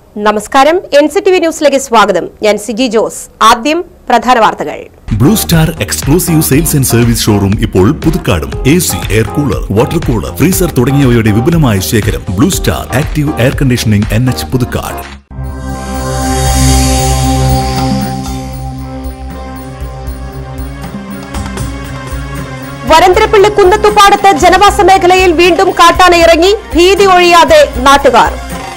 നമസ്കാരം N C T V ന്യൂസിലേക്ക് സ്വാഗതം ഞാൻ സിജി ജോസ് ആദ്യം പ്രധാന വാർത്തകൾ Blue star exclusive sales and service showroom ഇപ്പോൾ പുതുക്കാടും A C air cooler water cooler freezer തുടങ്ങിയവയുടെ വിപുലമായ ശേഖരം blue star active air conditioning N H Puthukkad Varantharappilly കുന്നത്തുപാടത്ത് ജനവാസ മേഖലയിൽ വീണ്ടും കാട്ടാന ഇറങ്ങി ഭീതി ഒഴിയാതെ നാട്ടുകാർ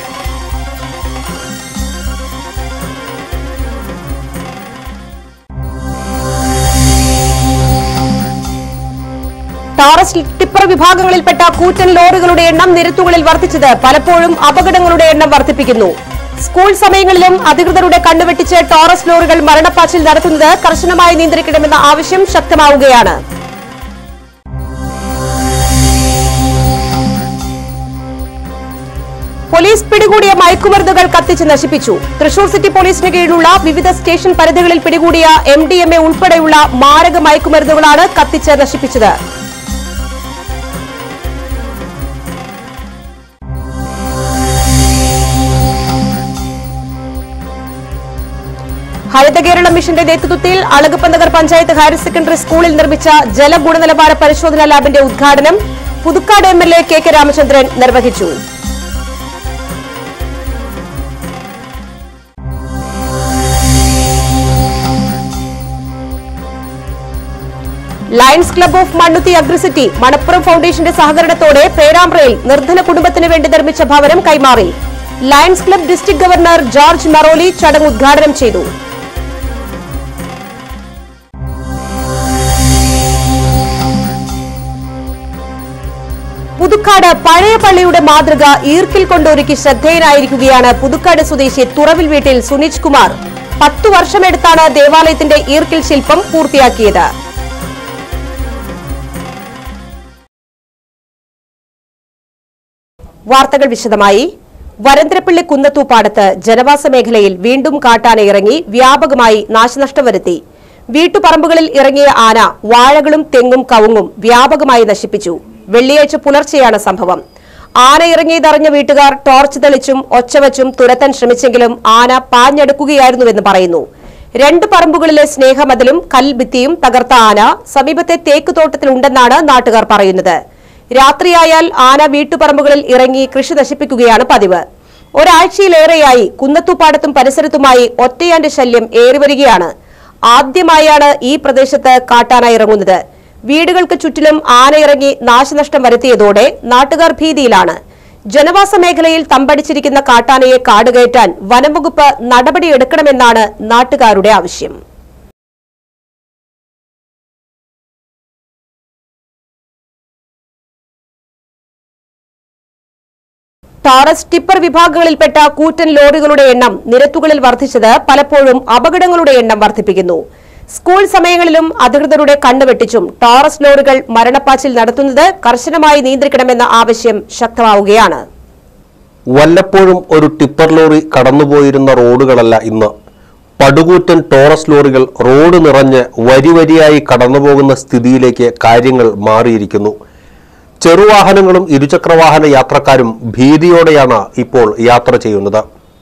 ടാറസ് ടിപ്പർ വിഭാഗങ്ങളിൽപ്പെട്ട കൂറ്റൻ ലോറികളുടെ എണ്ണം നിരത്തുകളിൽ വർദ്ധിച്ചത് പലപ്പോഴും അപകടങ്ങളുടെ എണ്ണം വർദ്ധിപ്പിക്കുന്നു സ്കൂൾ സമയങ്ങളിലും അധികൃതരുടെ കണ്ണുവെട്ടിച്ച് ടോറസ് ലോറികൾ മരണപ്പാച്ചിൽ നടത്തുന്നത് കർശനമായി നിയന്ത്രിക്കണമെന്ന ആവശ്യം ശക്തമാവുകയാണ് പോലീസ് പിടികൂടിയ മയക്കുമരുന്നുകൾ കത്തിച്ച് നശിപ്പിച്ചു തൃശൂർ സിറ്റി പോലീസിന് കീഴിലുള്ള വിവിധ സ്റ്റേഷൻ പരിധികളിൽ പിടികൂടിയ എം ഡി എം എ ഉൾപ്പെടെയുള്ള മാരക മയക്കുമരുന്നുകളാണ് കത്തിച്ച് നശിപ്പിച്ചത് ഹരിത കേരള മിഷന്റെ നേതൃത്വത്തിൽ അളകപ്പനഗർ പഞ്ചായത്ത് ഹയർ സെക്കൻഡറി സ്കൂളിൽ നിർമ്മിച്ച ജലഗുണനിലവാര പരിശോധനാ ലാബിന്റെ ഉദ്ഘാടനം Puthukkad M L A K K Ramachandran നിർവഹിച്ചു lions club of Mannuthy agri city Manappuram ഫൗണ്ടേഷന്റെ സഹകരണത്തോടെ പേരാമ്പ്രയിൽ നിർധന കുടുംബത്തിന് വേണ്ടി നിർമ്മിച്ച ഭവനം കൈമാറി lions club district governor George Maroli ചടങ്ങ് ഉദ്ഘാടനം ചെയ്തു പുതുക്കാട് പഴയ പള്ളിയുടെ മാതൃക ഈർക്കിൽ കൊണ്ടൊരുക്കി ശ്രദ്ധേയനായിരിക്കുകയാണ് പുതുക്കാട് സ്വദേശി തുറവിൽ വീട്ടിൽ സുനിജ് കുമാർ പത്തു വർഷമെടുത്താണ് ദേവാലയത്തിന്റെ ഈർക്കിൽ ശില്പം പൂർത്തിയാക്കിയത് വാർത്തകൾ വിശദമായി വരന്തരപ്പള്ളി കുന്നത്തൂപ്പാടത്ത് ജനവാസ മേഖലയിൽ വീണ്ടും കാട്ടാന ഇറങ്ങി വ്യാപകമായി നാശനഷ്ടം വരുത്തി വീട്ടുപറമ്പുകളിൽ ഇറങ്ങിയ ആന വാഴകളും തെങ്ങും കവുങ്ങും വ്യാപകമായി നശിപ്പിച്ചു വെള്ളിയാഴ്ച പുലർച്ചെയാണ് സംഭവം ആന ഇറങ്ങിയതറിഞ്ഞ വീട്ടുകാർ ടോർച്ച് തെളിച്ചും ഒച്ചവച്ചും തുരത്താൻ ശ്രമിച്ചെങ്കിലും ആന പാഞ്ഞെടുക്കുകയായിരുന്നുവെന്ന് പറയുന്നു രണ്ട് പറമ്പുകളിലെ സ്നേഹമതിലും കൽഭിത്തിയും തകർത്ത ആന സമീപത്തെ തേക്ക് തോട്ടത്തിലുണ്ടെന്നാണ് നാട്ടുകാർ പറയുന്നത് രാത്രിയായാൽ ആന വീട്ടുപറമ്പുകളിൽ ഇറങ്ങി കൃഷി നശിപ്പിക്കുകയാണ് പതിവ് ഒരാഴ്ചയിലേറെയായി കുന്നത്തുപാടത്തും പരിസരത്തുമായി ഒറ്റയാന്റെ ശല്യം ഏറിവരികയാണ് ആദ്യമായാണ് ഈ പ്രദേശത്ത് കാട്ടാന ഇറങ്ങുന്നത് വീടുകൾക്ക് ചുറ്റിലും ആന ഇറങ്ങി നാശനഷ്ടം വരുത്തിയതോടെ നാട്ടുകാർ ഭീതിയിലാണ് ജനവാസ മേഖലയിൽ തമ്പടിച്ചിരിക്കുന്ന കാട്ടാനയെ കാടുകയറ്റാൻ വനംവകുപ്പ് നടപടിയെടുക്കണമെന്നാണ് നാട്ടുകാരുടെ ആവശ്യം ടാറസ് ടിപ്പർ വിഭാഗങ്ങളിൽപ്പെട്ട കൂറ്റൻ ലോറികളുടെ എണ്ണം നിരത്തുകളിൽ വർദ്ധിച്ചത് പലപ്പോഴും അപകടങ്ങളുടെ എണ്ണം വർദ്ധിപ്പിക്കുന്നു സ്കൂൾ സമയങ്ങളിലും അധികൃതരുടെ കണ്ണുവെട്ടിച്ചും ടാറസ് ലോറികൾ മരണപ്പാച്ചിൽ നടത്തുന്നത് കർശനമായി നിയന്ത്രിക്കണമെന്ന ആവശ്യം ശക്തമാവുകയാണ് വല്ലപ്പോഴും ഒരു ടിപ്പർ ലോറി കടന്നുപോയിരുന്ന റോഡുകളല്ല ഇന്ന് പടുകൂറ്റൻ ടോറസ് ലോറികൾ റോഡ് നിറഞ്ഞ് വരി വരിയായി കടന്നുപോകുന്ന സ്ഥിതിയിലേക്ക് കാര്യങ്ങൾ മാറിയിരിക്കുന്നു ചെറുവാഹനങ്ങളും ഇരുചക്രവാഹന യാത്രക്കാരും ഭീതിയോടെയാണ് ഇപ്പോൾ യാത്ര ചെയ്യുന്നത്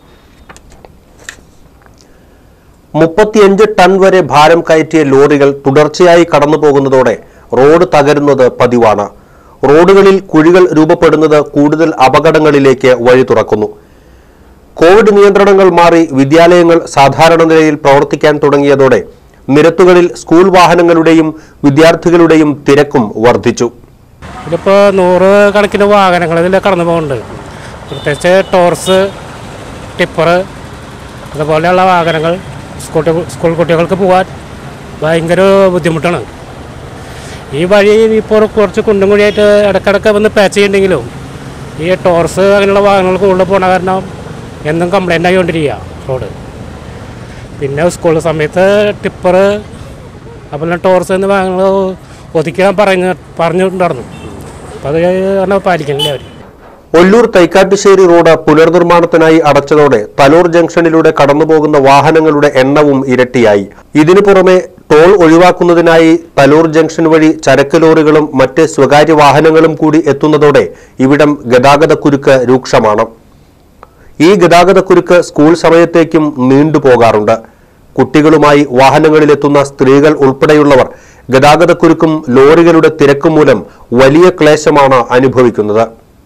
മുപ്പത്തിയഞ്ച് ടൺ വരെ ഭാരം കയറ്റിയ ലോറികൾ തുടർച്ചയായി കടന്നുപോകുന്നതോടെ റോഡ് തകരുന്നത് പതിവാണ് റോഡുകളിൽ കുഴികൾ രൂപപ്പെടുന്നത് കൂടുതൽ അപകടങ്ങളിലേക്ക് വഴി തുറക്കുന്നു കോവിഡ് നിയന്ത്രണങ്ങൾ മാറി വിദ്യാലയങ്ങൾ സാധാരണ നിലയിൽ പ്രവർത്തിക്കാൻ തുടങ്ങിയതോടെ നിരത്തുകളിൽ സ്കൂൾ വാഹനങ്ങളുടെയും വിദ്യാർത്ഥികളുടെയും തിരക്കും വർദ്ധിച്ചു ഇതിപ്പോൾ നൂറ് കണക്കിന് വാഹനങ്ങൾ ഇതിൽ കടന്നു പോകുന്നുണ്ട് പ്രത്യേകിച്ച് ടോർസ് ടിപ്പർ അതുപോലെയുള്ള വാഹനങ്ങൾ സ്കൂൾ സ്കൂൾ കുട്ടികൾക്ക് പോകാൻ ഭയങ്കര ബുദ്ധിമുട്ടാണ് ഈ വഴി ഇപ്പോൾ കുറച്ച് കുണ്ടും കുഴിയായിട്ട് ഇടയ്ക്കിടയ്ക്ക് വന്ന് പാച്ച് ചെയ്യുന്നുണ്ടെങ്കിലും ഈ ടോർസ് അങ്ങനെയുള്ള വാഹനങ്ങൾ കൂടുതൽ പോണ കാരണം എന്നും കംപ്ലൈൻ്റ് ആയിക്കൊണ്ടിരിക്കുക റോഡ് പിന്നെ സ്കൂൾ സമയത്ത് ടിപ്പർ അതുപോലെ ടോർസ് എന്ന വാഹനങ്ങൾ ഒതുക്കാൻ പറഞ്ഞ് പറഞ്ഞിട്ടുണ്ടായിരുന്നു അപ്പോൾ അത് കാരണം പാലിക്കണില്ല അവർ ഒല്ലൂർ തൈക്കാട്ടുശ്ശേരി റോഡ് പുനർനിർമ്മാണത്തിനായി അടച്ചതോടെ തലൂർ ജംഗ്ഷനിലൂടെ കടന്നുപോകുന്ന വാഹനങ്ങളുടെ എണ്ണവും ഇരട്ടിയായി ഇതിനു പുറമെ ടോൾ ഒഴിവാക്കുന്നതിനായി തലൂർ ജംഗ്ഷൻ വഴി ചരക്ക് ലോറികളും മറ്റ് സ്വകാര്യ വാഹനങ്ങളും കൂടി എത്തുന്നതോടെ ഇവിടം ഗതാഗതക്കുരുക്ക് രൂക്ഷമാണ് ഈ ഗതാഗതക്കുരുക്ക് സ്കൂൾ സമയത്തേക്കും നീണ്ടുപോകാറുണ്ട് കുട്ടികളുമായി വാഹനങ്ങളിലെത്തുന്ന സ്ത്രീകൾ ഉൾപ്പെടെയുള്ളവർ ഗതാഗതക്കുരുക്കും ലോറികളുടെ തിരക്കും മൂലം വലിയ ക്ലേശമാണ് അനുഭവിക്കുന്നത്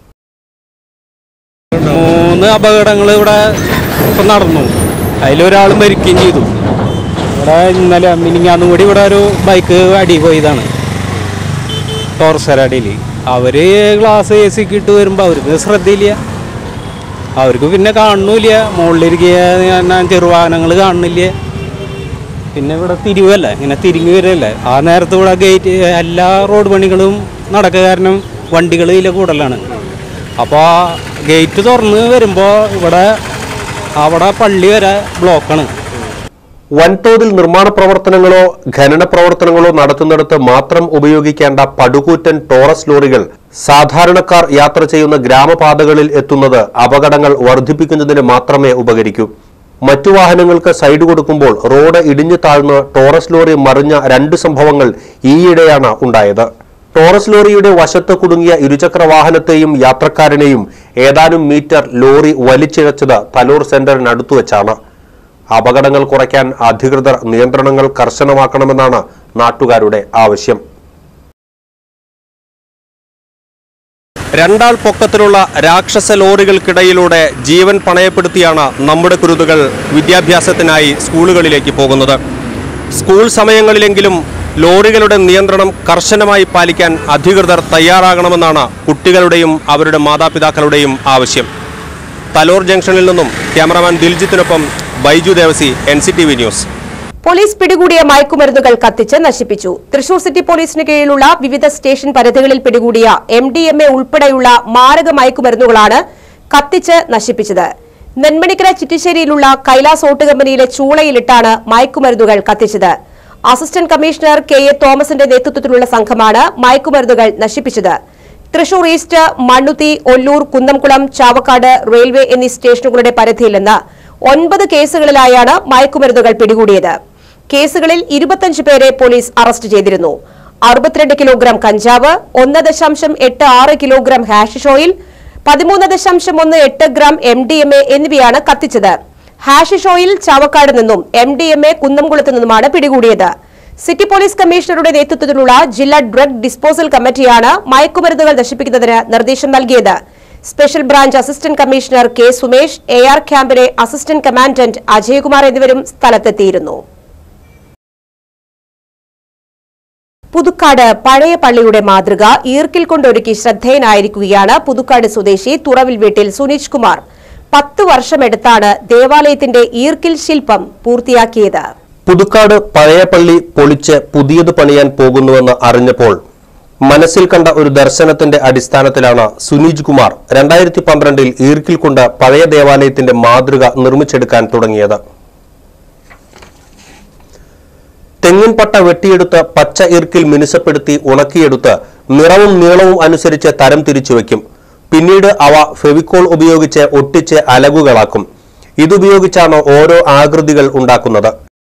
മൂന്ന് അപകടങ്ങൾ ഇവിടെ ഇപ്പം നടന്നു അതിലൊരാൾ മരിക്കുകയും ചെയ്തു ഇവിടെ ഇന്നലെ മിനിങ്ങാന്നും കൂടി ഇവിടെ ഒരു ബൈക്ക് അടി പോയതാണ് ടോർസർ അടിയിൽ അവർ ഗ്ലാസ് എ സിക്ക് ഇട്ട് വരുമ്പോൾ അവർക്ക് ശ്രദ്ധയില്ല അവർക്ക് പിന്നെ കാണുന്നില്ല മുകളിലിരിക്കുക ചെറുവാഹനങ്ങൾ കാണുന്നില്ല പിന്നെ ഇവിടെ തിരിവല്ല ഇങ്ങനെ തിരിഞ്ഞു വരല്ലേ ആ നേരത്ത് ഇവിടെ ഗേറ്റ് എല്ലാ റോഡ് പണികളും നടക്കുക കാരണം വണ്ടികൾ ഇതിലെ കൂടുതലാണ് അപ്പോൾ ആ ഗേറ്റ് തുറന്ന് വരുമ്പോൾ ഇവിടെ അവിടെ പള്ളി വരെ ബ്ലോക്കാണ് വൻതോതിൽ നിർമ്മാണ പ്രവർത്തനങ്ങളോ ഖനന പ്രവർത്തനങ്ങളോ നടത്തുന്നിടത്ത് മാത്രം ഉപയോഗിക്കേണ്ട പടുകൂറ്റൻ ടോറസ് ലോറികൾ സാധാരണക്കാർ യാത്ര ചെയ്യുന്ന ഗ്രാമപാതകളിൽ എത്തുന്നത് അപകടങ്ങൾ വർദ്ധിപ്പിക്കുന്നതിന് മാത്രമേ ഉപകരിക്കൂ മറ്റു വാഹനങ്ങൾക്ക് സൈഡ് കൊടുക്കുമ്പോൾ റോഡ് ഇടിഞ്ഞു താഴ്ന്ന് ടോറസ് ലോറി മറിഞ്ഞ രണ്ട് സംഭവങ്ങൾ ഈയിടെയാണ് ഉണ്ടായത് ടോറസ് ലോറിയുടെ വശത്ത് കുടുങ്ങിയ ഇരുചക്ര വാഹനത്തെയും യാത്രക്കാരനെയും ഏതാനും മീറ്റർ ലോറി വലിച്ചിഴച്ചത് തലൂർ സെന്ററിനടുത്തു വെച്ചാണ് അപകടങ്ങൾ കുറയ്ക്കാൻ അധികൃതർ നിയന്ത്രണങ്ങൾ കർശനമാക്കണമെന്നാണ് നാട്ടുകാരുടെ ആവശ്യം രണ്ടാൾ പൊക്കത്തിലുള്ള രാക്ഷസ ലോറികൾക്കിടയിലൂടെ ജീവൻ പണയപ്പെടുത്തിയാണ് നമ്മുടെ കുരുതുകൾ വിദ്യാഭ്യാസത്തിനായി സ്കൂളുകളിലേക്ക് പോകുന്നത് സ്കൂൾ സമയങ്ങളിലെങ്കിലും ലോറികളുടെ നിയന്ത്രണം കർശനമായി പാലിക്കാൻ അധികൃതർ തയ്യാറാകണമെന്നാണ് കുട്ടികളുടെയും അവരുടെ മാതാപിതാക്കളുടെയും ആവശ്യം തലോർ ജംഗ്ഷനിൽ നിന്നും ക്യാമറാമാൻ ദിൽജിത്തിനൊപ്പം Baiju Devasi N C T V news police പിടികൂടിയ മയക്കുമരുന്നുകൾ കത്തിച്ച് നശിപ്പിച്ചു തൃശൂർ സിറ്റി പോലീസിന് കീഴിലുള്ള വിവിധ സ്റ്റേഷൻ പരിധികളിൽ പിടികൂടിയ എം ഡി എം എ ഉൾപ്പെടെയുള്ള മാരക മയക്കുമരുന്നുകളാണ് കത്തിച്ച് നശിപ്പിച്ചത് നെന്മണിക്കര ചിറ്റിശ്ശേരിയിലുള്ള കൈലാസ് ഓട്ട് കമ്പനിയിലെ ചൂളയിലിട്ടാണ് മയക്കുമരുന്നുകൾ കത്തിച്ചത് അസിസ്റ്റന്റ് കമ്മീഷണർ കെ എ തോമസിന്റെ നേതൃത്വത്തിലുള്ള സംഘമാണ് മയക്കുമരുന്നുകൾ നശിപ്പിച്ചത് തൃശൂർ ഈസ്റ്റ് മണ്ണുത്തി ഒല്ലൂർ കുന്നംകുളം ചാവക്കാട് റെയിൽവേ എന്നീ സ്റ്റേഷനുകളുടെ പരിധിയിൽ നിന്ന് ഒൻപത് കേസുകളിലായാണ് മയക്കുമരുന്നുകൾ പിടികൂടിയത് കേസുകളിൽ ഇരുപത്തഞ്ച് പേരെ പോലീസ് അറസ്റ്റ് ചെയ്തിരുന്നു അറുപത്തിരണ്ട് കിലോഗ്രാം കഞ്ചാവ് ഒന്ന് ദശാംശം എട്ട് ആറ് കിലോഗ്രാം ഹാഷിഷ് ഓയിൽ പതിമൂന്ന് ദശാംശം ഒന്ന് എട്ട് gram M D M A എന്നിവയാണ് കത്തിച്ചത് ഹാഷിഷ് ഓയിൽ ചാവക്കാട് നിന്നും എം ഡി എം എ കുന്നംകുളത്ത് നിന്നുമാണ് പിടികൂടിയത് സിറ്റി പോലീസ് കമ്മീഷണറുടെ നേതൃത്വത്തിലുള്ള ജില്ലാ ഡ്രഗ് ഡിസ്പോസൽ കമ്മിറ്റിയാണ് മയക്കുമരുന്നുകൾ നശിപ്പിക്കുന്നതിന് നിർദ്ദേശം നൽകിയത് special branch assistant commissioner K Sumesh A R ക്യാമ്പിലെ അസിസ്റ്റന്റ് കമാൻഡന്റ് അജയകുമാർ എന്നിവരും സ്ഥലത്തെത്തിയിരുന്നു പുതുക്കാട് പഴയ പള്ളിയുടെ മാതൃക ഈർക്കിൽ കൊണ്ടൊരുക്കി ശ്രദ്ധേയനായിരിക്കുകയാണ് പുതുക്കാട് സ്വദേശി തുറവിൽ വീട്ടിൽ സുനീഷ് കുമാർ പത്ത് വർഷമെടുത്താണ് ദേവാലയത്തിന്റെ ഈർക്കിൽ ശില്പം പൂർത്തിയാക്കിയത് പുതുക്കാട് പഴയ പള്ളി പൊളിച്ച് പുതിയത് പണിയാൻ പോകുന്നുവെന്ന് അറിഞ്ഞപ്പോൾ മനസ്സിൽ കണ്ട ഒരു ദർശനത്തിന്റെ അടിസ്ഥാനത്തിലാണ് സുനീജ് കുമാർ രണ്ടായിരത്തി പന്ത്രണ്ടിൽ ഈർക്കിൽ കൊണ്ട് പഴയ ദേവാലയത്തിന്റെ മാതൃക നിർമ്മിച്ചെടുക്കാൻ തുടങ്ങിയത് തെങ്ങിൻ പട്ട വെട്ടിയെടുത്ത് പച്ച ഈർക്കിൽ മിനുസപ്പെടുത്തി ഉണക്കിയെടുത്ത് നിറവും നീളവും അനുസരിച്ച് തരം തിരിച്ചു വയ്ക്കും പിന്നീട് അവ ഫെവിക്കോൾ ഉപയോഗിച്ച് ഒട്ടിച്ച് അലകുകളാക്കും ഇതുപയോഗിച്ചാണ് ഓരോ ആകൃതികൾ ഉണ്ടാക്കുന്നത്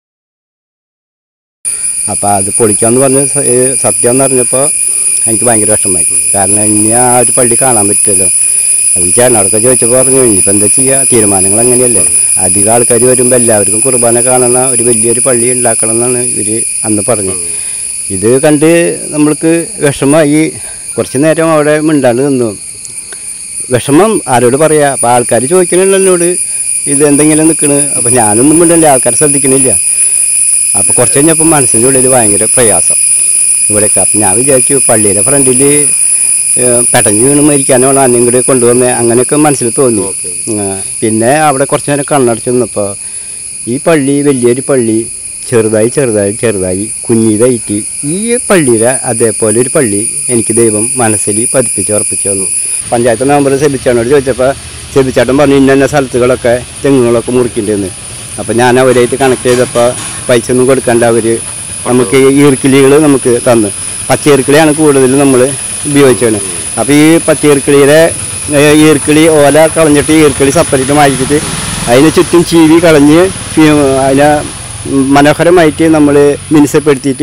അപ്പോൾ അത് പൊളിക്കാന്ന് പറഞ്ഞ സ- ഏ, സത്യം എന്ന് പറഞ്ഞപ്പോൾ എനിക്ക് ഭയങ്കര വിഷമമായി കാരണം ഇനി ആ ഒരു പള്ളി കാണാൻ പറ്റുമല്ലോ അത് ഈ ചേട്ടനോടൊക്കെ ചോദിച്ചപ്പോൾ പറഞ്ഞു ഇനിയിപ്പോൾ എന്താ ചെയ്യുക തീരുമാനങ്ങൾ അങ്ങനെയല്ലേ അധികം ആൾക്കാർ വരുമ്പോൾ എല്ലാവർക്കും കുർബാന കാണുന്ന ഒരു വലിയൊരു പള്ളി ഉണ്ടാക്കണം എന്നാണ് ഇവർ അന്ന് പറഞ്ഞത് ഇത് കണ്ട് നമ്മൾക്ക് വിഷമമായി കുറച്ച് നേരം അവിടെ മിണ്ടാണ്ട് നിന്നു വിഷമം ആരോട് പറയാ അപ്പോൾ ആൾക്കാർ ചോദിക്കണില്ല എന്നോട് ഇത് എന്തെങ്കിലും നിൽക്കണ് അപ്പോൾ ഞാനൊന്നും മിണ്ടല്ല ആൾക്കാർ ശ്രദ്ധിക്കണില്ല അപ്പോൾ കുറച്ച് കഴിഞ്ഞപ്പോൾ മനസ്സിൻ്റെ ഉള്ളിൽ ഭയങ്കര പ്രയാസം ഇവിടെയൊക്കെ അപ്പം ഞാൻ വിചാരിച്ചു പള്ളിയുടെ ഫ്രണ്ടിൽ പെട്ടഞ്ഞ് വീണ് മരിക്കാനാണ് അന്യം കൂടി കൊണ്ടുവന്ന് അങ്ങനെയൊക്കെ മനസ്സിൽ തോന്നി ആ, പിന്നെ അവിടെ കുറച്ച് നേരം കണ്ണടച്ച് നിന്നപ്പോൾ ഈ പള്ളി വലിയൊരു പള്ളി ചെറുതായി ചെറുതായി ചെറുതായി കുഞ്ഞിതായിട്ട് ഈ പള്ളിയുടെ അതേപോലെ ഒരു പള്ളി എനിക്ക് ദൈവം മനസ്സിൽ പതിപ്പിച്ച് ഉറപ്പിച്ചു തന്നു പഞ്ചായത്ത് മെമ്പർ സെബിച്ചാനോട് ചോദിച്ചപ്പോൾ സെബിച്ചാട്ടൻ പറഞ്ഞു ഇന്ന ഇന്ന സ്ഥലത്തുകളൊക്കെ തെങ്ങുകളൊക്കെ മുറിക്കണ്ടെന്ന് അപ്പോൾ ഞാൻ അവരായിട്ട് കണക്ട് ചെയ്തപ്പോൾ പൈസ ഒന്നും കൊടുക്കാണ്ട് അവർ നമുക്ക് ഈർക്കിളികൾ നമുക്ക് തന്നു പച്ചീർക്കിളിയാണ് കൂടുതൽ നമ്മൾ ഉപയോഗിച്ചത് അപ്പോൾ ഈ പച്ചീർക്കിളിയുടെ ഏഹ്, ഈർക്കിളി ഓല കളഞ്ഞിട്ട് ഈർക്കിളി സെപ്പറേറ്റ് മാറ്റിയിട്ട് അതിന് ചുറ്റും ചീവി കളഞ്ഞ് ഫി- അതിനെ മനോഹരമായിട്ട് നമ്മൾ മിനുസപ്പെടുത്തിയിട്ട്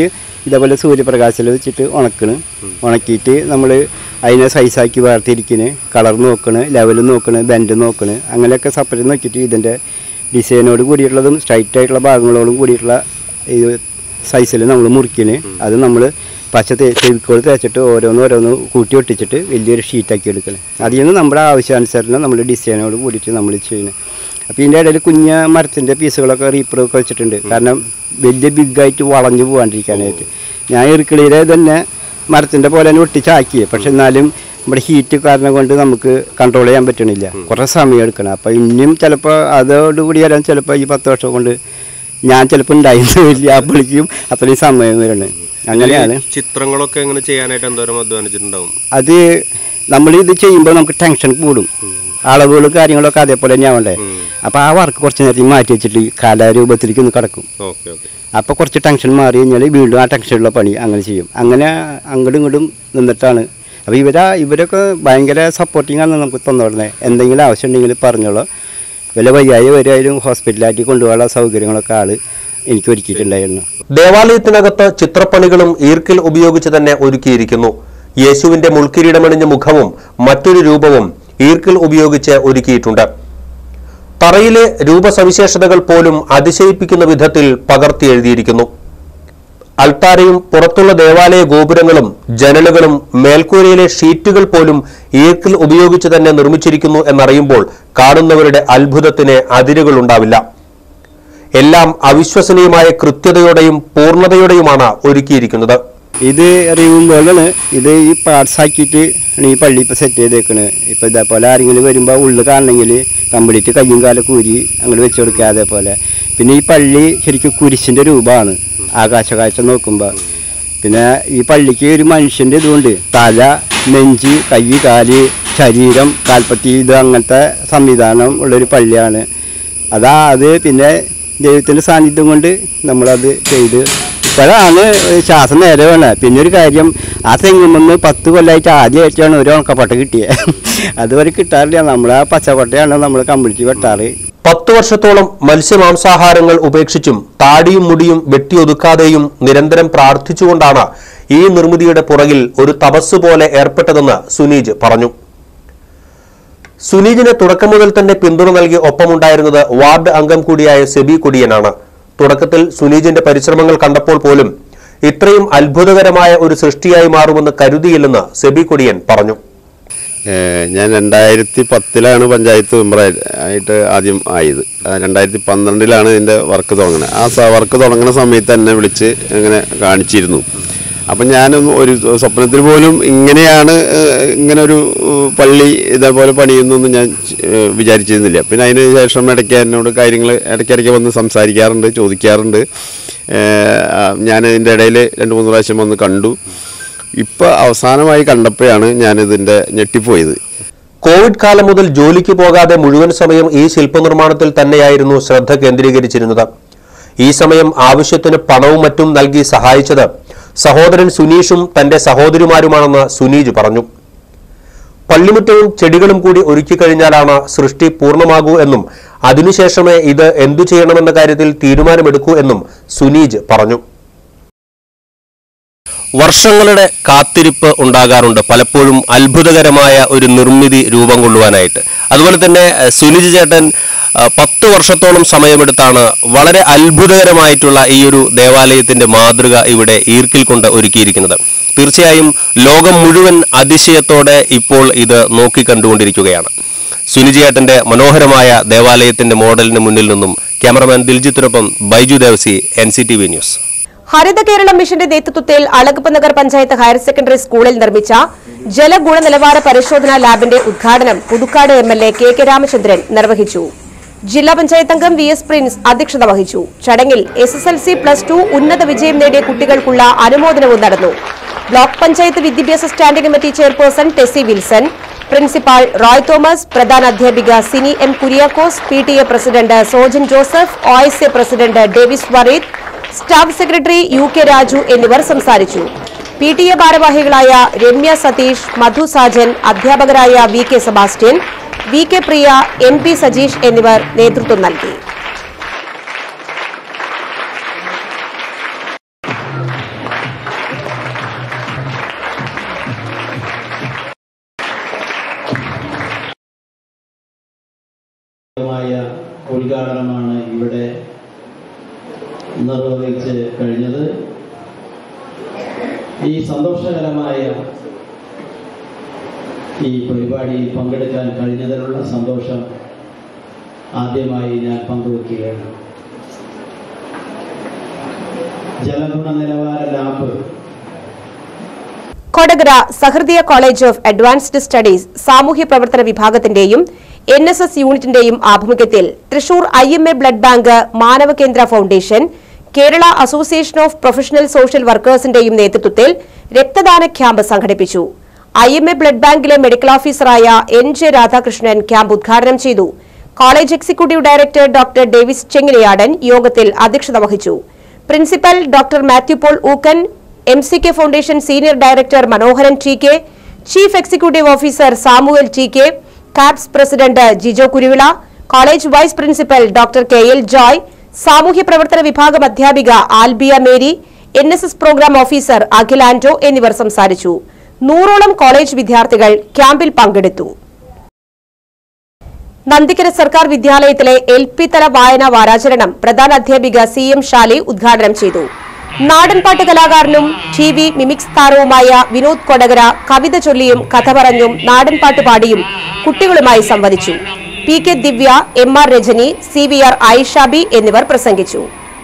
ഇതേപോലെ സൂര്യപ്രകാശത്തിൽ വെച്ചിട്ട് ഉണക്കണ് ഉണക്കിയിട്ട് നമ്മൾ അതിനെ സൈസാക്കി വേർതിരിക്കണ് കളർ നോക്കണ് ലെവൽ നോക്കണ് ബെൻഡ് നോക്കണ് അങ്ങനെയൊക്കെ സെപ്പറേറ്റ് നോക്കിയിട്ട് ഇതിൻ്റെ ഡിസൈനോട് കൂടിയിട്ടുള്ളതും സ്ട്രൈറ്റ് ആയിട്ടുള്ള ഭാഗങ്ങളോടും കൂടിയിട്ടുള്ള ഈ സൈസിൽ നമ്മൾ മുറിക്കണ് അത് നമ്മൾ പച്ച തേ ഫെവിക്കോൾ തേച്ചിട്ട് ഓരോന്ന് ഓരോന്ന് കൂട്ടി ഒട്ടിച്ചിട്ട് വലിയൊരു ഷീറ്റാക്കി എടുക്കണം അതിൽ നിന്ന് നമ്മുടെ ആവശ്യാനുസരണം നമ്മൾ ഡിസൈനോട് കൂടിയിട്ട് നമ്മൾ ചെയ്യുന്നത് അപ്പോൾ ഇതിൻ്റെ ഇടയിൽ കുഞ്ഞ മരത്തിൻ്റെ പീസുകളൊക്കെ റീപ്പറൊക്കെ വെച്ചിട്ടുണ്ട് കാരണം വലിയ ബിഗായിട്ട് വളഞ്ഞു പോകാണ്ടിരിക്കാനായിട്ട് ഞാൻ ഇറുക്കിളിയിലെ തന്നെ മരത്തിൻ്റെ പോലെ തന്നെ ഒട്ടിച്ചാക്കി പക്ഷെ എന്നാലും നമ്മുടെ ഹീറ്റ് കാരണം കൊണ്ട് നമുക്ക് കൺട്രോൾ ചെയ്യാൻ പറ്റണില്ല കുറേ സമയം എടുക്കണം അപ്പോൾ ഇനിയും ചിലപ്പോൾ അതോടുകൂടി വരാൻ ചിലപ്പോൾ ഈ പത്ത് വർഷം കൊണ്ട് ഞാൻ ചിലപ്പോൾ ഉണ്ടായിരുന്നില്ല അപ്പോഴേക്കും അത്രയും സമയം വരണം അങ്ങനെയാണ് ചിത്രങ്ങളൊക്കെ എങ്ങനെ ചെയ്യാനായിട്ട് എന്തോരം അധ്വാനിച്ചിട്ടുണ്ടാവും അത് നമ്മൾ ഇത് ചെയ്യുമ്പോൾ നമുക്ക് ടെൻഷൻ കൂടും അളവുകളും കാര്യങ്ങളൊക്കെ അതേപോലെ തന്നെയാവണ്ടേ അപ്പോൾ ആ വർക്ക് കുറച്ച് നേരത്തേക്ക് മാറ്റി വെച്ചിട്ട് ഈ കലാരൂപത്തിലേക്ക് ഒന്ന് കിടക്കും ഓക്കെ ഓക്കെ അപ്പോൾ കുറച്ച് ടെൻഷൻ മാറി കഴിഞ്ഞാൽ വീണ്ടും ആ ടെൻഷനുള്ള പണി അങ്ങനെ ചെയ്യും അങ്ങനെ അങ്ങോട്ടും ഇങ്ങോട്ടും നിന്നിട്ടാണ് അപ്പോൾ ഇവരാ ഇവരൊക്കെ ഭയങ്കര സപ്പോർട്ടിങ് ആണ് നമുക്ക് തന്നോടനെ എന്തെങ്കിലും ആവശ്യം ഉണ്ടെങ്കിൽ പറഞ്ഞോളൂ വല്ല വയ്യായി വരുമായാലും ഹോസ്പിറ്റലായിട്ട് കൊണ്ടുപോകാനുള്ള സൗകര്യങ്ങളൊക്കെ ആൾ എനിക്ക് ഒരുക്കിയിട്ടുണ്ടായിരുന്നു ദേവാലയത്തിനകത്ത് ചിത്രപ്പണികളും ഈർക്കിൽ ഉപയോഗിച്ച് തന്നെ ഒരുക്കിയിരിക്കുന്നു യേശുവിന്റെ മുൾക്കിരീടമണിഞ്ഞ മുഖവും മറ്റൊരു രൂപവും ഈർക്കിൽ ഉപയോഗിച്ച് ഒരുക്കിയിട്ടുണ്ട് തറയിലെ രൂപസവിശേഷതകൾ പോലും അതിശയിപ്പിക്കുന്ന വിധത്തിൽ പകർത്തി എഴുതിയിരിക്കുന്നു അൾത്താരയും പുറത്തുള്ള ദേവാലയ ഗോപുരങ്ങളും ജനലുകളും മേൽക്കൂരയിലെ ഷീറ്റുകൾ പോലും ഈർക്കിൽ ഉപയോഗിച്ച് തന്നെ നിർമ്മിച്ചിരിക്കുന്നു എന്നറിയുമ്പോൾ കാണുന്നവരുടെ അത്ഭുതത്തിന് അതിരുകളുണ്ടാവില്ല എല്ലാം അവിശ്വസനീയമായ കൃത്യതയോടെയും പൂർണ്ണതയോടെയുമാണ് ഒരുക്കിയിരിക്കുന്നത് ഇത് റിവുമ്പോഴാണ് ഇത് ഈ പാർട്സ് ആക്കിയിട്ട് ആണ് ഈ പള്ളി ഇപ്പോൾ സെറ്റ് ചെയ്തേക്കണ് ഇപ്പോൾ ഇതേപോലെ ആരെങ്കിലും വരുമ്പോൾ ഉള്ളിൽ കാണണമെങ്കിൽ കംപ്ലീറ്റ് കയ്യും കാലൊക്കെ ഊരി അങ്ങോട്ട് വെച്ച് കൊടുക്കുക അതേപോലെ പിന്നെ ഈ പള്ളി ശരിക്കും കുരിശിൻ്റെ രൂപമാണ് ആകാശകാഴ്ച നോക്കുമ്പോൾ പിന്നെ ഈ പള്ളിക്ക് ഒരു മനുഷ്യൻ്റെ ഇതുകൊണ്ട് തല നെഞ്ച് കൈ കാല് ശരീരം കാൽപ്പത്തി ഇത് അങ്ങനത്തെ സംവിധാനം ഉള്ളൊരു പള്ളിയാണ് അതാ അത് പിന്നെ ദൈവത്തിൻ്റെ സാന്നിധ്യം കൊണ്ട് നമ്മളത് ചെയ്ത് ഇപ്പോഴാണ് ശ്വാസം നേരെ വേണത് പിന്നെ ഒരു കാര്യം ആ തെങ്ങുമെന്ന് പത്ത് കൊല്ലമായിട്ട് ആദ്യമായിട്ടാണ് ഒരു ഉണക്കപ്പട്ട കിട്ടിയത് അതുവരെ കിട്ടാറില്ല നമ്മൾ ആ പച്ചപ്പട്ടയാണ് നമ്മൾ കമ്പിളിച്ച് വെട്ടാറ് പത്തു വർഷത്തോളം മത്സ്യമാംസാഹാരങ്ങൾ ഉപേക്ഷിച്ചും താടിയും മുടിയും വെട്ടിയൊതുക്കാതെയും നിരന്തരം പ്രാർത്ഥിച്ചുകൊണ്ടാണ് ഈ നിർമ്മിതിയുടെ പുറകിൽ ഒരു തപസ് പോലെ ഏർപ്പെട്ടതെന്ന് സുനീജ് പറഞ്ഞു സുനീജിന് തുടക്കം മുതൽ തന്നെ പിന്തുണ നൽകി ഒപ്പമുണ്ടായിരുന്നത് വാർഡ് അംഗം കൂടിയായ സെബി കുടിയനാണ് തുടക്കത്തിൽ സുനീജിന്റെ പരിശ്രമങ്ങൾ കണ്ടപ്പോൾ പോലും ഇത്രയും അത്ഭുതകരമായ ഒരു സൃഷ്ടിയായി മാറുമെന്ന് കരുതിയില്ലെന്ന് സെബി കുടിയൻ പറഞ്ഞു ഏഹ് ഞാൻ രണ്ടായിരത്തി പത്തിലാണ് പഞ്ചായത്ത് മെമ്പറായി ആയിട്ട് ആദ്യം ആയത് ആ രണ്ടായിരത്തി പന്ത്രണ്ടിലാണ് ഇതിൻ്റെ വർക്ക് തുടങ്ങുന്നത് ആ സ- വർക്ക് തുടങ്ങുന്ന സമയത്ത് എന്നെ വിളിച്ച് ഇങ്ങനെ കാണിച്ചിരുന്നു അപ്പം ഞാനും ഒരു സ്വപ്നത്തിൽ പോലും ഇങ്ങനെയാണ് ഏഹ്, ഇങ്ങനെ ഒരു ഏഹ്, പള്ളി ഇതേപോലെ പണിയുന്നൊന്നും ഞാൻ ഏഹ്, വിചാരിച്ചിരുന്നില്ല പിന്നെ അതിന് ശേഷം ഇടയ്ക്ക് എന്നോട് കാര്യങ്ങൾ ഇടയ്ക്കിടയ്ക്ക് വന്ന് സംസാരിക്കാറുണ്ട് ചോദിക്കാറുണ്ട് ഏഹ്, ആ, ഞാൻ ഇതിൻ്റെ ഇടയിൽ രണ്ട് മൂന്ന് പ്രാവശ്യം വന്ന് കണ്ടു ഇപ്പം അവസാനമായി കണ്ടപ്പോഴാണ് ഞാനിതിൻ്റെ ഞെട്ടിപ്പോയത് കോവിഡ് കാലം മുതൽ ജോലിക്ക് പോകാതെ മുഴുവൻ സമയം ഈ ശില്പനിർമ്മാണത്തിൽ തന്നെയായിരുന്നു ശ്രദ്ധ കേന്ദ്രീകരിച്ചിരുന്നത് ഈ സമയം ആവശ്യത്തിന് പണവും മറ്റും നൽകി സഹായിച്ചത് സഹോദരൻ സുനീഷും തന്റെ സഹോദരിമാരുമാണെന്ന് സുനീജ് പറഞ്ഞു പള്ളിമുറ്റവും ചെടികളും കൂടി ഒരുക്കി കഴിഞ്ഞാലാണ് സൃഷ്ടി പൂർണ്ണമാകൂ എന്നും അതിനുശേഷമേ ഇത് എന്തു ചെയ്യണമെന്ന കാര്യത്തിൽ തീരുമാനമെടുക്കൂ എന്നും സുനീജ് പറഞ്ഞു വർഷങ്ങളുടെ കാത്തിരിപ്പ് ഉണ്ടാകാറുണ്ട് പലപ്പോഴും അത്ഭുതകരമായ ഒരു നിർമ്മിതി രൂപം കൊള്ളുവാനായിട്ട് അതുപോലെ തന്നെ അഹ്, സുനിജ് ചേട്ടൻ അഹ്, പത്ത് വർഷത്തോളം സമയമെടുത്താണ് വളരെ അത്ഭുതകരമായിട്ടുള്ള ഈ ഒരു ദേവാലയത്തിന്റെ മാതൃക ഇവിടെ ഈർക്കിൽ കൊണ്ട് ഒരുക്കിയിരിക്കുന്നത് തീർച്ചയായും ലോകം മുഴുവൻ അതിശയത്തോടെ ഇപ്പോൾ ഇത് നോക്കിക്കണ്ടുകൊണ്ടിരിക്കുകയാണ് സുനിജി ചേട്ടന്റെ മനോഹരമായ ദേവാലയത്തിന്റെ മോഡലിന് മുന്നിൽ നിന്നും ക്യാമറമാൻ ദിൽജിത്തിനൊപ്പം Baiju Devasi N C T V news Haritha Keralam മിഷന്റെ നേതൃത്വത്തിൽ അളഗപ്പ നഗർ പഞ്ചായത്ത് ഹയർ സെക്കൻഡറി സ്കൂളിൽ നിർമ്മിച്ച ജലഗുണനിലവാര പരിശോധനാ ലാബിന്റെ ഉദ്ഘാടനം Puthukkad M L A K K Ramachandran നിർവഹിച്ചു ജില്ലാ പഞ്ചായത്ത് അംഗം വി എസ് പ്രിൻസ് അധ്യക്ഷത വഹിച്ചു ചടങ്ങിൽ S S L C plus two ഉന്നത വിജയം നേടിയ കുട്ടികൾക്കുള്ള അനുമോദനവും നടന്നു ബ്ലോക്ക് പഞ്ചായത്ത് വിദ്യാഭ്യാസ standing committee chairperson Tessy Wilson principal Roy Thomas പ്രധാന അധ്യാപിക Sini M Kuriakose P T A president Sojan Joseph O S A president Davis Vareed staff secretary U K Raju എന്നിവർ സംസാരിച്ചു പി ടി എ ഭാരവാഹികളായ രമ്യ സതീഷ് മധു സാജൻ അധ്യാപകരായ V K Sebastian V K Priya N P Sajeesh എന്നിവർ നേതൃത്വം നൽകി മായ ഉദ്ഘാടനമാണ് ഇവിടെ നിർവഹിച്ച് കഴിഞ്ഞത് ഈ സന്തോഷകരമായ ഈ പരിപാടിയിൽ പങ്കെടുക്കാൻ കഴിഞ്ഞതിനുള്ള സന്തോഷം ആദ്യമായി ഞാൻ പങ്കുവയ്ക്കുകയാണ് ജലഗുണ നിലവാര lab Kodakara Sahrdaya college of advanced studies സാമൂഹ്യ പ്രവർത്തന വിഭാഗത്തിന്റെയും എൻ എസ് എസ് യൂണിറ്റിന്റെയും ആഭിമുഖ്യത്തിൽ Thrissur I M A blood bank Manava Kendra foundation Kerala association of professional social വർക്കേഴ്സിന്റെയും നേതൃത്വത്തിൽ രക്തദാന ക്യാമ്പ് സംഘടിപ്പിച്ചു ഐ എം എ ബ്ലഡ് ബാങ്കിലെ മെഡിക്കൽ ഓഫീസറായ എൻ ജെ രാധാകൃഷ്ണൻ ക്യാമ്പ് ഉദ്ഘാടനം ചെയ്തു college executive director doctor Davis Chengilayadan യോഗത്തിൽ അധ്യക്ഷത വഹിച്ചു principal doctor Mathew Paul Ookkan M C K foundation senior director Manoharan T K chief executive officer Samuel T K KAPS president Jijo Kuruvila college vice principal doctor K L Joy സാമൂഹ്യ പ്രവർത്തന വിഭാഗം അധ്യാപിക Albiya Mary N S S programme officer Akhil Anto എന്നിവർ സംസാരിച്ചു നൂറോളം college വിദ്യാർത്ഥികൾ ക്യാമ്പിൽ പങ്കെടുത്തു നന്ദിക്കര സർക്കാർ വിദ്യാലയത്തിലെ എൽ പി തല വായനാ വാരാചരണം പ്രധാന അധ്യാപിക സി എം ഷാലി ഉദ്ഘാടനം ചെയ്തു നാടൻപാട്ട് കലാകാരനും ടി വി മിമിക്സ് താരവുമായ വിനോദ് കൊടകര കവിത ചൊല്ലിയും കഥ പറഞ്ഞും നാടൻപാട്ട് പാടിയും കുട്ടികളുമായി സംവദിച്ചു P K Divya M R Rajani C V R Ayishabi എന്നിവർ പ്രസംഗിച്ചു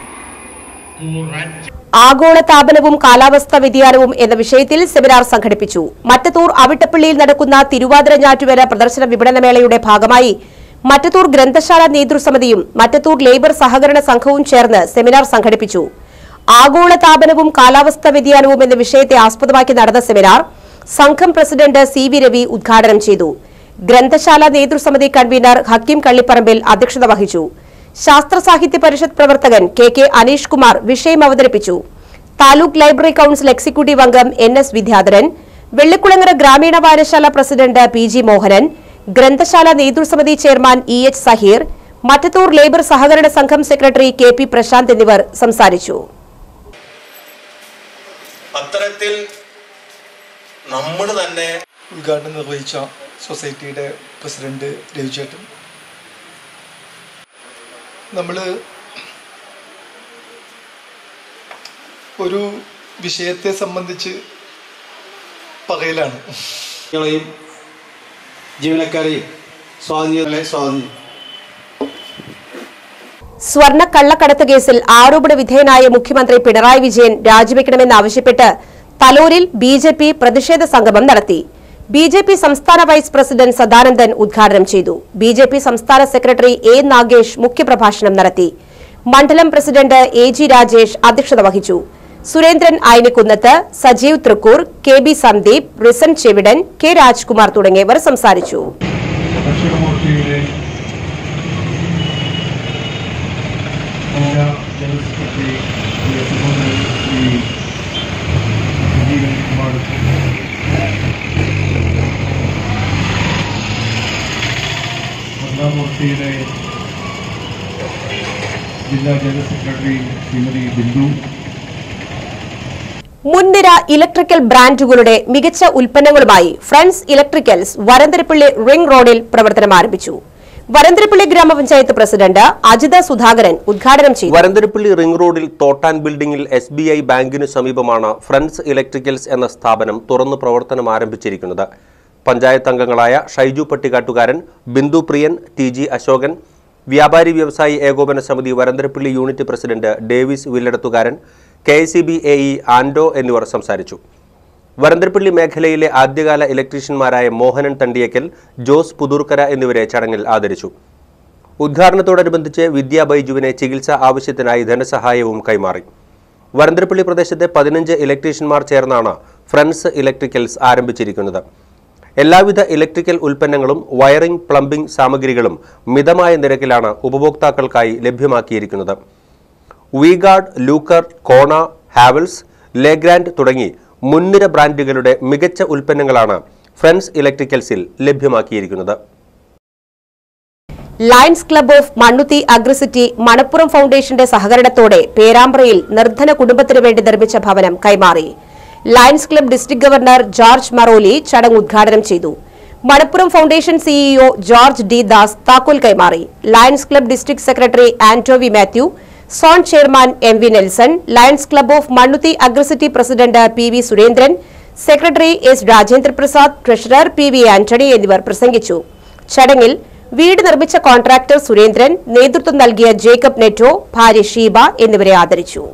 ആഗോള താപനവും കാലാവസ്ഥാ വ്യതിയാനവും എന്ന വിഷയത്തിൽ സെമിനാർ സംഘടിപ്പിച്ചു മറ്റത്തൂർ അവിട്ടപ്പള്ളിയിൽ നടക്കുന്ന തിരുവാതിര ഞാറ്റുവേല പ്രദർശന വിപണനമേളയുടെ ഭാഗമായി മറ്റത്തൂർ ഗ്രന്ഥശാല നേതൃസമിതിയും മറ്റത്തൂർ ലേബർ സഹകരണ സംഘവും ചേർന്ന് സെമിനാർ സംഘടിപ്പിച്ചു ആഗോള താപനവും കാലാവസ്ഥാ വ്യതിയാനവും എന്ന വിഷയത്തെ ആസ്പദമാക്കി നടന്ന സെമിനാർ സംഘം പ്രസിഡന്റ് സി വി രവി ഉദ്ഘാടനം ചെയ്തു ഗ്രന്ഥശാല നേതൃസമിതി കൺവീനർ ഹക്കീം കള്ളിപ്പറമ്പിൽ അധ്യക്ഷത വഹിച്ചു ശാസ്ത്ര സാഹിത്യ പരിഷത്ത് പ്രവർത്തകൻ കെ കെ അനീഷ് കുമാർ വിഷയം അവതരിപ്പിച്ചു താലൂക്ക് ലൈബ്രറി കൌൺസിൽ എക്സിക്യൂട്ടീവ് അംഗം എൻ എസ് വിദ്യാധരൻ വെള്ളിക്കുളങ്ങര ഗ്രാമീണ വായനശാല പ്രസിഡന്റ് പി ജി മോഹനൻ ഗ്രന്ഥശാല നേതൃസമിതി chairman E H Saheer Mattathur labour സഹകരണ സംഘം സെക്രട്ടറി കെ പി പ്രശാന്ത് എന്നിവർ സംസാരിച്ചു അത്തരത്തിൽ നമ്മൾ തന്നെ ഉദ്ഘാടനം നിർവഹിച്ച സൊസൈറ്റിയുടെ പ്രസിഡന്റ് രവിചേട്ടൻ നമ്മൾ ഒരു വിഷയത്തെ സംബന്ധിച്ച് പറയലാണ് ളെയും ജീവനക്കാരെയും സ്വാധീനങ്ങളെ സ്വാധീനം സ്വർണ്ണ കള്ളക്കടത്ത് കേസിൽ ആരോപണ വിധേയനായ മുഖ്യമന്ത്രി പിണറായി വിജയൻ രാജിവെക്കണമെന്നാവശ്യപ്പെട്ട് തലൂരിൽ ബി ജെ പി പ്രതിഷേധ സംഗമം നടത്തി ബി ജെ പി സംസ്ഥാന വൈസ് പ്രസിഡന്റ് സദാനന്ദൻ ഉദ്ഘാടനം ചെയ്തു ബി ജെ പി സംസ്ഥാന സെക്രട്ടറി എ നാഗേഷ് മുഖ്യപ്രഭാഷണം നടത്തി മണ്ഡലം പ്രസിഡന്റ് എ ജി രാജേഷ് അധ്യക്ഷത വഹിച്ചു Surendran Ayanikkunnath Sajeev Thrikkur K B Sandeep Rison Chevidan K Rajkumar തുടങ്ങിയവർ സംസാരിച്ചു ദക്ഷിണമൂർത്തിയിലെ വനിതാ ജനറൽ സെക്രട്ടറി ശ്രീ സഹോദരൻ ശ്രീ സജീവൻ കുമാർ വനിതാമൂർത്തിയിലെ ജില്ലാ ജനറൽ സെക്രട്ടറി ശ്രീമതി ബിന്ദു മുൻനിര ഇലക്ട്രിക്കൽ ബ്രാൻഡുകളുടെ മികച്ച ഉൽപ്പന്നങ്ങളുമായി ഫ്രണ്ട്സ് ഇലക്ട്രിക്കൽസ് വരന്തരപ്പള്ളി റിംഗ് റോഡിൽ പ്രവർത്തനം ആരംഭിച്ചു വരന്തരപ്പള്ളി ഗ്രാമപഞ്ചായത്ത് പ്രസിഡന്റ് അജിത സുധാകരൻ ഉദ്ഘാടനം ചെയ്തു വരന്തരപ്പള്ളി റിംഗ് റോഡിൽ തോട്ടാൻ ബിൽഡിംഗിൽ എസ് ബി ഐ ബാങ്കിനു സമീപമാണ് ഫ്രണ്ട്സ് ഇലക്ട്രിക്കൽസ് എന്ന സ്ഥാപനം തുറന്നു പ്രവർത്തനം ആരംഭിച്ചിരിക്കുന്നത് പഞ്ചായത്ത് അംഗങ്ങളായ ഷൈജു പട്ടിക്കാട്ടുകാരൻ ബിന്ദു പ്രിയൻ ടി ജി അശോകൻ വ്യാപാരി വ്യവസായി ഏകോപന സമിതി Varantharappilly unit president Davis Villadathukaran K S C B A E Ando എന്നിവർ സംസാരിച്ചു വരന്തരപ്പള്ളി മേഖലയിലെ ആദ്യകാല ഇലക്ട്രീഷ്യന്മാരായ മോഹനൻ തണ്ടിയക്കൽ ജോസ് പുതൂർക്കര എന്നിവരെ ചടങ്ങിൽ ആദരിച്ചു ഉദ്ഘാടനത്തോടനുബന്ധിച്ച് വിദ്യാ ബൈജുവിനെ ചികിത്സാ ആവശ്യത്തിനായി ധനസഹായവും കൈമാറി വരന്തരപ്പള്ളി പ്രദേശത്തെ പതിനഞ്ച് ഇലക്ട്രീഷ്യന്മാർ ചേർന്നാണ് ഫ്രണ്ട്സ് ഇലക്ട്രിക്കൽസ് ആരംഭിച്ചിരിക്കുന്നത് എല്ലാവിധ ഇലക്ട്രിക്കൽ ഉൽപ്പന്നങ്ങളും വയറിംഗ് പ്ലംബിംഗ് സാമഗ്രികളും മിതമായ നിരക്കിലാണ് ഉപഭോക്താക്കൾക്കായി ലഭ്യമാക്കിയിരിക്കുന്നത് വീഗാർഡ് ലൂക്കർ കോണ ഹാവൽസ് ലേഗ്രാൻഡ് തുടങ്ങി മുൻനിര ബ്രാൻഡുകളുടെ മികച്ച ഉൽപ്പന്നങ്ങളാണ് ഫ്രണ്ട്സ് ഇലക്ട്രിക്കൽസിൽ ലഭ്യമാക്കിയിരിക്കുന്നത് Lions club of Mannuthy agri city Manappuram ഫൗണ്ടേഷന്റെ സഹകരണത്തോടെ പേരാമ്പ്രയിൽ നിർധന കുടുംബത്തിനു വേണ്ടി നിർമ്മിച്ച ഭവനം കൈമാറി Lions club district governor George Maroli ചടങ്ങ് ഉദ്ഘാടനം ചെയ്തു Manappuram foundation CEO George D Das താക്കോൽ കൈമാറി lions club district secretary Antovi Mathew zone chairman M V Nelson Lions club of Mannuthy agri city president P V Surendran secretary S Rajendra Prasad treasurer P V Antony എന്നിവർ പ്രസംഗിച്ചു ചടങ്ങിൽ വീട് നിർമ്മിച്ച കോൺട്രാക്ടർ സുരേന്ദ്രൻ നേതൃത്വം നൽകിയ ജേക്കബ് നെറ്റോ ഭാര്യ ഷീബ എന്നിവരെ ആദരിച്ചു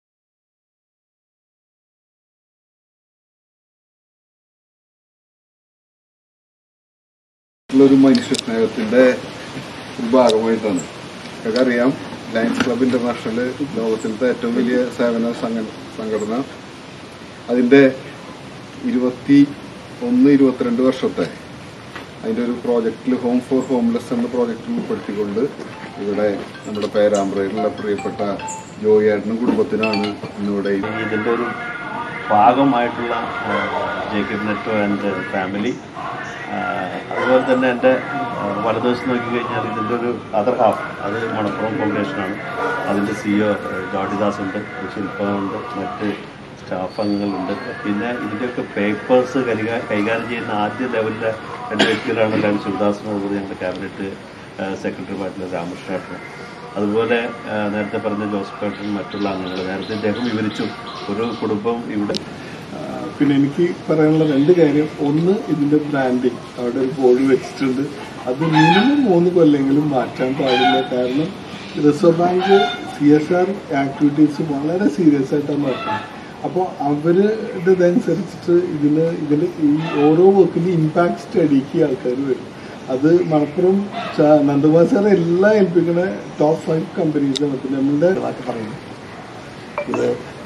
ഒരു മനുഷ്യ സ്നേഹത്തിന്റെ ഒരു ഭാഗമായിട്ടാണ് അറിയാം ലയൺസ് ക്ലബ് ഇന്റർനാഷണൽ ലോകത്തിലത്തെ ഏറ്റവും വലിയ സേവന സംഘ- സംഘടന അതിന്റെ ഇരുപത്തി ഒന്ന് ഇരുപത്തിരണ്ട് വർഷത്തെ അതിന്റെ ഒരു പ്രോജക്റ്റിൽ ഹോം ഫോർ ഹോംലെസ് എന്ന പ്രോജക്റ്റിൽ ഉൾപ്പെടുത്തിക്കൊണ്ട് ഇവിടെ നമ്മുടെ പേരാമ്പ്രയിലുള്ള പ്രിയപ്പെട്ട ജോയിയേട്ടനും കുടുംബത്തിനാണ് ഇന്നിവിടെ ഇതിൻ്റെ ഒരു ഭാഗമായിട്ടുള്ള ആ, ജേക്കബ് നെറ്റോ ആൻഡ് ഫാമിലി ആ, അതുപോലെ തന്നെ എൻ്റെ ആ, വലതുവശം നോക്കിക്കഴിഞ്ഞാൽ ഇതിൻ്റെ ഒരു അതർ ഹാഫ് അത് മണപ്പുറം ഫൗണ്ടേഷനാണ് അതിൻ്റെ സിഇഒ ജോഡിദാസ് ഉണ്ട് ശില്പമുണ്ട് മറ്റ് സ്റ്റാഫ് അംഗങ്ങളുണ്ട് പിന്നെ ഇതിൻ്റെയൊക്കെ പേപ്പേഴ്സ് കൈകാ കൈകാര്യം ചെയ്യുന്ന ആദ്യ ലെവലിലെ രണ്ട് വ്യക്തികളാണ് ലാൽ ശിവദാസനും അതുപോലെ ഞങ്ങളുടെ ക്യാബിനറ്റ് സെക്രട്ടറിമായിട്ടുള്ള രാമകൃഷ്ണേട്ടൻ അതുപോലെ ആ, നേരത്തെ പറഞ്ഞ ജോസഫ് ഏട്ടൻ മറ്റുള്ള അംഗങ്ങൾ നേരത്തെ ഇദ്ദേഹം വിവരിച്ചു ഒരു കുടുംബം ഇവിടെ പിന്നെ എനിക്ക് പറയാനുള്ള രണ്ട് കാര്യം ഒന്ന് ഇതിന്റെ ബ്രാൻഡിങ് അവിടെ ഒരു ബോർഡ് വെച്ചിട്ടുണ്ട് അത് മിനിമം മൂന്ന് കൊല്ലെങ്കിലും മാറ്റാൻ പാടില്ല കാരണം reserve bank C S R activities വളരെ സീരിയസ് ആയിട്ടാണ് നോക്കുന്നത് അപ്പോൾ അവരുടെ ഇതനുസരിച്ചിട്ട് ഇതിന് ഇതിൽ ഈ ഓരോ വർക്കിന്റെ ഇമ്പാക്ട് സ്റ്റഡിക്ക് ആൾക്കാർ വരും അത് മലപ്പുറം ച- നന്ദകുമാർ സാർ എല്ലാം ഏൽപ്പിക്കുന്ന ടോപ്പ് ഫൈവ് കമ്പനീസാണ് പിന്നെ നമ്മളുടെ പറയുന്നു ഇത്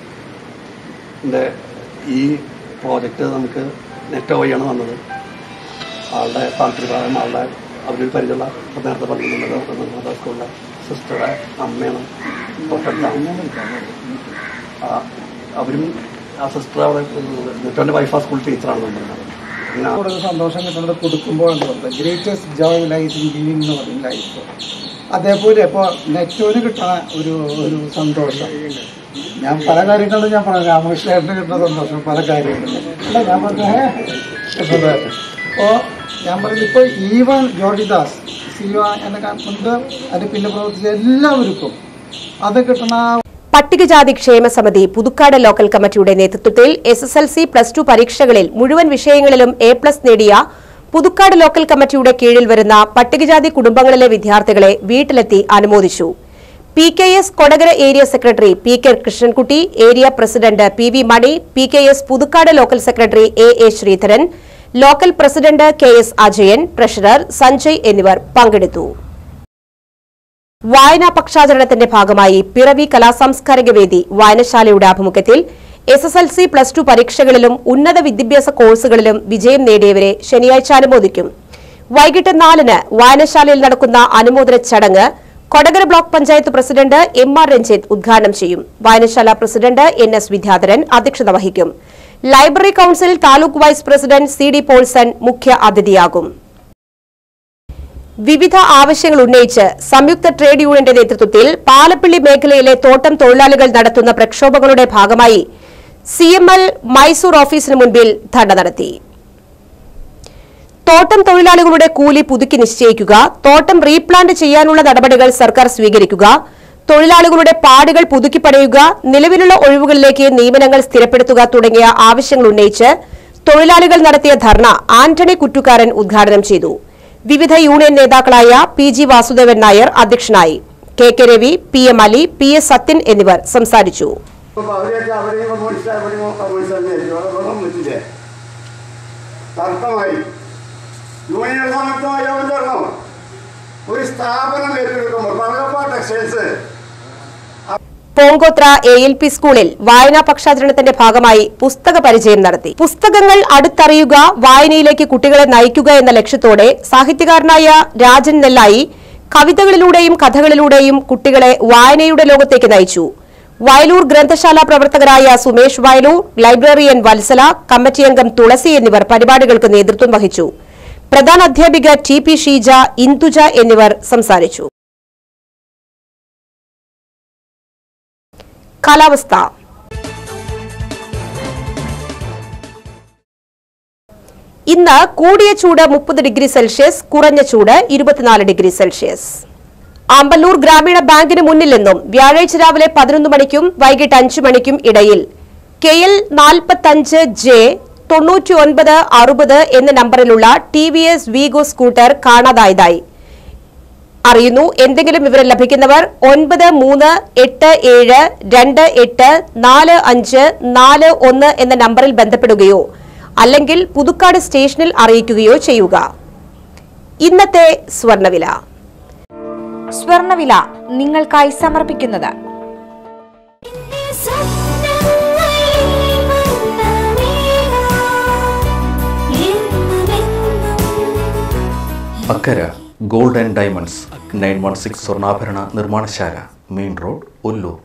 എൻ്റെ ഈ പ്രോജക്റ്റ് നമുക്ക് നെറ്റ് വഴിയാണ് വന്നത് ആളുടെ താല്പര്യപ്രകാരം ആളുടെ അവരൊരു പരിചയമുള്ള ഇപ്പം നേരത്തെ പറഞ്ഞിട്ടുണ്ടല്ലോ നമ്മുടെ സ്കൂളിലെ സിസ്റ്ററുടെ അമ്മയാണ് തൊട്ടടുത്താണ് ആ, അവരും ആ സിസ്റ്റർ അവിടെ നെറ്റോൻ്റെ വൈഫ് ആ സ്കൂൾ ടീച്ചറാണെന്ന് പറഞ്ഞത് അങ്ങനെ കൂടുതൽ സന്തോഷം കിട്ടുന്നത് കൊടുക്കുമ്പോഴാണ് തോന്നുന്നത് greatest joy life in giving എന്ന് പറയും ലൈഫ് അതേപോലെ ഇപ്പോൾ നെറ്റോന് കിട്ടുന്ന ഒരു ഒരു സന്തോഷം ഞാൻ പല കാര്യങ്ങളിലും ഞാൻ പറഞ്ഞു രാമകൃഷ്ണേട്ടന് കിട്ടുന്ന സന്തോഷം പല കാര്യങ്ങളിലും അല്ല ഞാൻ പറഞ്ഞ അപ്പോൾ ഞാൻ പറഞ്ഞു ഇപ്പോൾ ഈവൻ ജോർജിദാസ് സിൽവ എന്ന ഉണ്ട് അതിന് പിന്നെ പ്രവർത്തിച്ച എല്ലാവർക്കും അത് കിട്ടുന്ന ആ പട്ടികജാതി ക്ഷേമ സമിതി പുതുക്കാട് ലോക്കൽ കമ്മിറ്റിയുടെ നേതൃത്വത്തിൽ S S L C plus two പരീക്ഷകളിൽ മുഴുവൻ വിഷയങ്ങളിലും എ പ്ലസ് നേടിയ പുതുക്കാട് ലോക്കൽ കമ്മിറ്റിയുടെ കീഴിൽ വരുന്ന പട്ടികജാതി കുടുംബങ്ങളിലെ വിദ്യാർത്ഥികളെ വീട്ടിലെത്തി അനുമോദിച്ചു P K S Kodakara area secretary P K Krishnankutty area president P V Mani P K S Puthukkad local secretary A A Sreedharan local president K S Ajayan treasurer Sanjay എന്നിവർ പങ്കെടുത്തു വായനാ പക്ഷാചരണത്തിന്റെ ഭാഗമായി പിറവി കലാസാംസ്കാരിക വേദി വായനശാലയുടെ ആഭിമുഖ്യത്തിൽ S S L C plus two പരീക്ഷകളിലും ഉന്നത വിദ്യാഭ്യാസ കോഴ്സുകളിലും വിജയം നേടിയവരെ ശനിയാഴ്ച അനുമോദിക്കും വൈകിട്ട് നാലിന് വായനശാലയിൽ നടക്കുന്ന അനുമോദന ചടങ്ങ് Kodakara block panchayat president M R Ranjith ഉദ്ഘാടനം ചെയ്യും വായനശാല പ്രസിഡന്റ് എൻ എസ് വിദ്യാധരൻ അധ്യക്ഷത വഹിക്കും library council taluk vice president C D Paulson മുഖ്യ അതിഥിയാകും വിവിധ ആവശ്യങ്ങൾ ഉന്നയിച്ച് സംയുക്ത ട്രേഡ് യൂണിയന്റെ നേതൃത്വത്തിൽ പാലപ്പള്ളി മേഖലയിലെ തോട്ടം തൊഴിലാളികൾ നടത്തുന്ന പ്രക്ഷോഭങ്ങളുടെ ഭാഗമായി സി എം എൽ മൈസൂർ ഓഫീസിന് മുൻപിൽ ധർണ നടത്തി തോട്ടം തൊഴിലാളികളുടെ കൂലി പുതുക്കി നിശ്ചയിക്കുക തോട്ടം റീപ്ലാന്റ് ചെയ്യാനുള്ള നടപടികൾ സർക്കാർ സ്വീകരിക്കുക തൊഴിലാളികളുടെ പാടുകൾ പുതുക്കി പണിയുക നിലവിലുള്ള ഒഴിവുകളിലേക്ക് നിയമനങ്ങൾ സ്ഥിരപ്പെടുത്തുക തുടങ്ങിയ ആവശ്യങ്ങൾ ഉന്നയിച്ച് തൊഴിലാളികൾ നടത്തിയ ധർണ ആന്റണി കുറ്റുകാരൻ ഉദ്ഘാടനം ചെയ്തു വിവിധ യൂണിയൻ നേതാക്കളായ പി ജി വാസുദേവൻ നായർ അധ്യക്ഷനായി K K Ravi P M Ali P S Sathyan എന്നിവർ സംസാരിച്ചു അവരെയൊക്കെ അവരെയും കമ്മ്യൂണിസ്റ്റ് അവരെയും കമ്മ്യൂണിസ്റ്റ് തന്നെയായിരിക്കും അവിടെ വെള്ളം പറ്റില്ലേ തർക്കമായി യൂണിയൻ സമർത്ഥമായി അവൻ ചേർന്നു ഒരു സ്ഥാപനം ഏറ്റെടുക്കുമ്പോൾ പറകപ്പ ടെക്സ്റ്റൈൽസ് പോങ്കോത്ര എ എൽ പി സ്കൂളിൽ വായനാ പക്ഷാചരണത്തിന്റെ ഭാഗമായി പുസ്തക പരിചയം നടത്തി പുസ്തകങ്ങൾ അടുത്തറിയുക വായനയിലേക്ക് കുട്ടികളെ നയിക്കുക എന്ന ലക്ഷ്യത്തോടെ സാഹിത്യകാരനായ രാജൻ നെല്ലായി കവിതകളിലൂടെയും കഥകളിലൂടെയും കുട്ടികളെ വായനയുടെ ലോകത്തേക്ക് നയിച്ചു വയലൂർ ഗ്രന്ഥശാല പ്രവർത്തകരായ സുമേഷ് വയലൂർ ലൈബ്രറിയൻ വത്സല കമ്മിറ്റി അംഗം തുളസി എന്നിവർ പരിപാടികൾക്ക് നേതൃത്വം വഹിച്ചു പ്രധാന അധ്യാപിക ടി പി ഷീജ ഇന്ദുജ എന്നിവർ സംസാരിച്ചു കാലാവസ്ഥ ഇന്ന് കൂടിയ ചൂട് മുപ്പത് ഡിഗ്രി സെൽഷ്യസ് കുറഞ്ഞ ചൂട് ഇരുപത്തിനാല് ഡിഗ്രി സെൽഷ്യസ് ആമ്പല്ലൂർ ഗ്രാമീണ ബാങ്കിന് മുന്നിൽ നിന്നും വ്യാഴാഴ്ച രാവിലെ പതിനൊന്ന് മണിക്കും വൈകിട്ട് അഞ്ചു മണിക്കും ഇടയിൽ കെ എൽ നാൽപ്പത്തഞ്ച് ജെ തൊണ്ണൂറ്റി ഒൻപത് അറുപത് എന്ന നമ്പറിലുള്ള T V S Wego scooter കാണാതായതായി അറിയുന്നു എന്തെങ്കിലും വിവരം ലഭിക്കുന്നവർ ഒൻപത് മൂന്ന് എട്ട് ഏഴ് രണ്ട് എട്ട് നാല് അഞ്ച് നാല് ഒന്ന് എന്ന നമ്പറിൽ ബന്ധപ്പെടുകയോ അല്ലെങ്കിൽ പുതുക്കാട് സ്റ്റേഷനിൽ അറിയിക്കുകയോ ചെയ്യുക ഇന്നത്തെ സ്വർണവില സ്വർണവില നിങ്ങൾക്കായി സമർപ്പിക്കുന്നത് Akkara gold and diamonds nine one six സ്വർണ്ണാഭരണ നിർമ്മാണശാല മെയിൻ റോഡ് ഒല്ലൂർ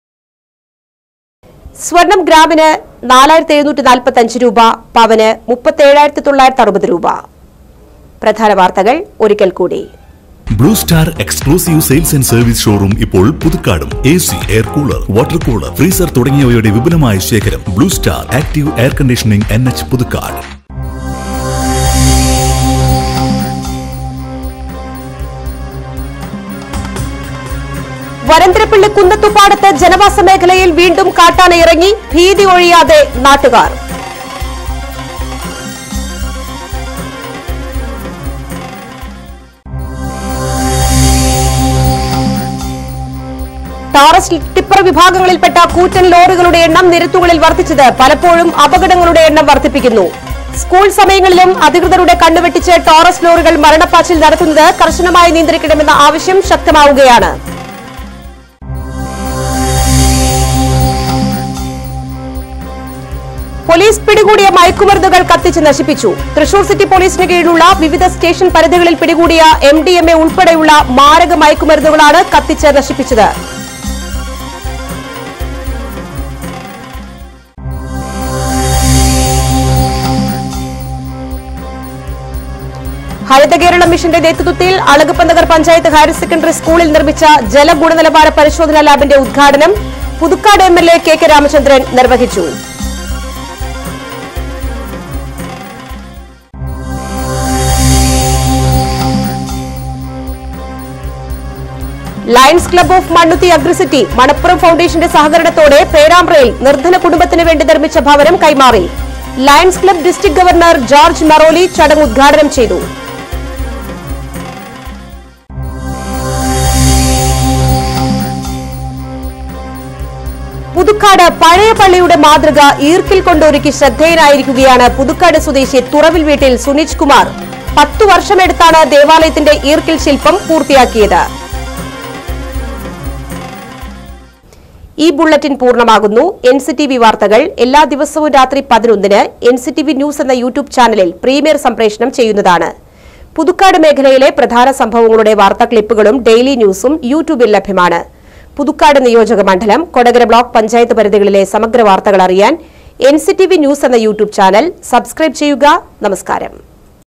സ്വർണം ഗ്രാമിന് നാലായിരത്തി എഴുന്നൂറ്റി നാൽപ്പത്തി അഞ്ച് രൂപ പവന് മുപ്പത്തേഴായിരത്തി തൊള്ളായിരത്തി അറുപത് രൂപ പ്രധാന വാർത്തകൾ ഒരിക്കൽ കൂടി blue star exclusive sales and service showroom ഇപ്പോൾ പുതുക്കാടും A C air cooler water cooler freezer തുടങ്ങിയവയുടെ വിപുലമായ ശേഖരം blue star active air conditioning N H Puthukkad Varantharappilly കുന്നത്തുപാടത്ത് ജനവാസ മേഖലയിൽ വീണ്ടും കാട്ടാന ഇറങ്ങി ഭീതി ഒഴിയാതെ നാട്ടുകാർ ടാറസ് ടിപ്പർ വിഭാഗങ്ങളിൽപ്പെട്ട കൂറ്റൻ ലോറികളുടെ എണ്ണം നിരത്തുകളിൽ വർദ്ധിച്ചത് പലപ്പോഴും അപകടങ്ങളുടെ എണ്ണം വർദ്ധിപ്പിക്കുന്നു സ്കൂൾ സമയങ്ങളിലും അധികൃതരുടെ കണ്ണുവെട്ടിച്ച് ടോറസ് ലോറികൾ മരണപ്പാച്ചിൽ നടത്തുന്നത് കർശനമായി നിയന്ത്രിക്കണമെന്ന ആവശ്യം ശക്തമാവുകയാണ് പോലീസ് പിടികൂടിയ മയക്കുമരുന്നുകൾ കത്തിച്ച് നശിപ്പിച്ചു തൃശൂർ സിറ്റി പോലീസിന് കീഴിലുള്ള വിവിധ സ്റ്റേഷൻ പരിധികളിൽ പിടികൂടിയ എം ഡി എം എ ഉൾപ്പെടെയുള്ള മാരക മയക്കുമരുന്നുകളാണ് കത്തിച്ച് നശിപ്പിച്ചത് ഹരിത കേരള മിഷന്റെ നേതൃത്വത്തിൽ അളകപ്പനഗർ പഞ്ചായത്ത് ഹയർ സെക്കൻഡറി സ്കൂളിൽ നിർമ്മിച്ച ജലഗുണനിലവാര പരിശോധനാ ലാബിന്റെ ഉദ്ഘാടനം Puthukkad M L A K K Ramachandran നിർവഹിച്ചു lions club of Mannuthy agri city Manappuram ഫൗണ്ടേഷന്റെ സഹകരണത്തോടെ പേരാമ്പ്രയിൽ നിർധന കുടുംബത്തിന് വേണ്ടി നിർമ്മിച്ച ഭവനം കൈമാറി lions club district governor George Maroli ചടങ്ങ് ഉദ്ഘാടനം ചെയ്തു പുതുക്കാട് പഴയ പള്ളിയുടെ മാതൃക ഈർക്കിൽ കൊണ്ടൊരുക്കി ശ്രദ്ധേയനായിരിക്കുകയാണ് പുതുക്കാട് സ്വദേശി തുറവിൽ വീട്ടിൽ സുനിജ് കുമാർ പത്തു വർഷമെടുത്താണ് ദേവാലയത്തിന്റെ ഈർക്കിൽ ശില്പം പൂർത്തിയാക്കിയത് ഈ ബുള്ളറ്റിൻ പൂർണ്ണമാകുന്നു എൻ സി ടി വി വാർത്തകൾ എല്ലാ ദിവസവും രാത്രി പതിനൊന്നിന് N C T V news എന്ന യൂട്യൂബ് ചാനലിൽ പ്രീമിയർ സംപ്രേഷണം ചെയ്യുന്നതാണ് പുതുക്കാട് മേഖലയിലെ പ്രധാന സംഭവങ്ങളുടെ വാർത്താ ക്ലിപ്പുകളും ഡെയിലി ന്യൂസും യൂട്യൂബിൽ ലഭ്യമാണ് പുതുക്കാട് നിയോജക മണ്ഡലം കൊടകര ബ്ലോക്ക് പഞ്ചായത്ത് പരിധികളിലെ സമഗ്ര വാർത്തകൾ അറിയാൻ N C T V news എന്ന യൂട്യൂബ് ചാനൽ സബ്സ്ക്രൈബ് ചെയ്യുക നമസ്കാരം